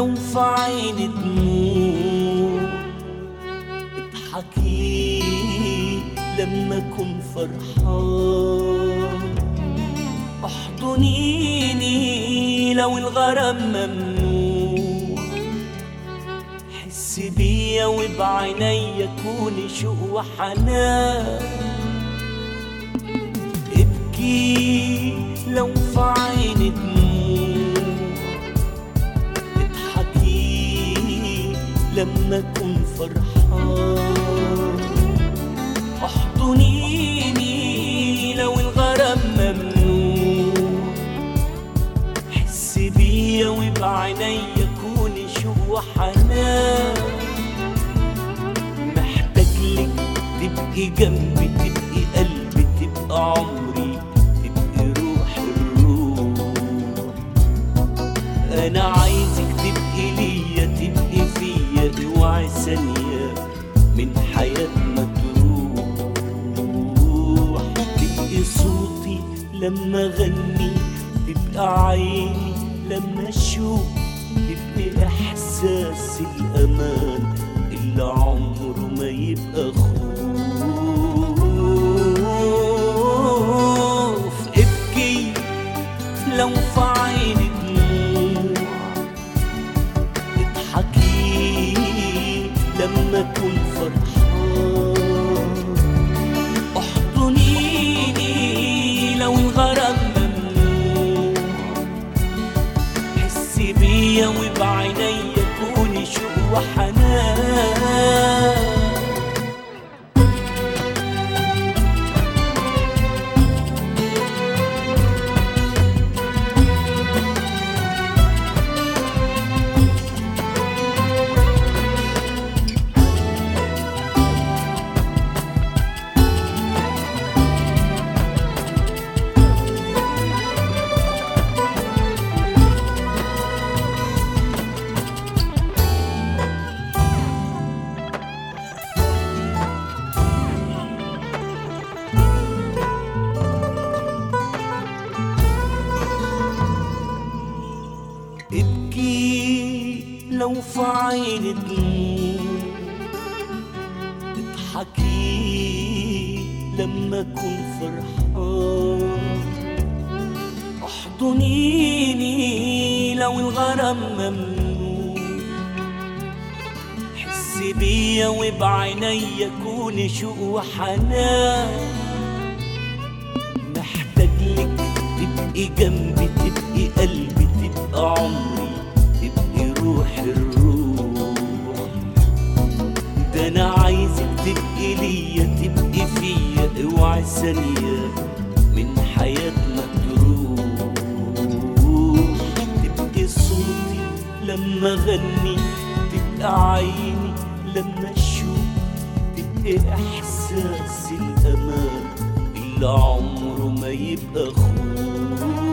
لو في عيني دموع اضحكي لما اكون فرحان احضنيني لو الغرام ممنوع حس بيا وبعينيا كوني شوق وحنان ابكي لو في عيني دموع اضحكي لما اكون فرحان احضنيني لو الغرام ممنوع حس بيا وبعينيا كوني شوق وحنان محتاج لك تبقي جنبي تبقي قلبي تبقى عمري تبقي روح الروح انا عايزك تبقي ليا تبقي فيا اوعي ثانية من حياتنا تروح تبقي صوتي لما اغني تبقى عيني لما اشوف تبقي احساس الامان اللي عمره ما يبقى خوف ابكي لو في عيني دموع اضحكي لما اكون فرحان احضنيني لو الغرام ممنوع حسي بيا وبعينيا كوني شوق وحنان ابكي لو في عيني دموع اضحكي لما اكون فرحان احضنيني لو الغرام ممنوع حسي بيا وبعينيا كوني شوق وحنان محتاج لك تبقي جنبي تبقي قلبي تبقى عمري تبقي روح الروح ده انا عايزك تبقي ليا تبقي فيا اوعي ثانية من حياتنا تروح تبقي صوتي لما اغني تبقى عيني لما اشوف تبقي احساس الامان اللي عمره ما يبقى خوف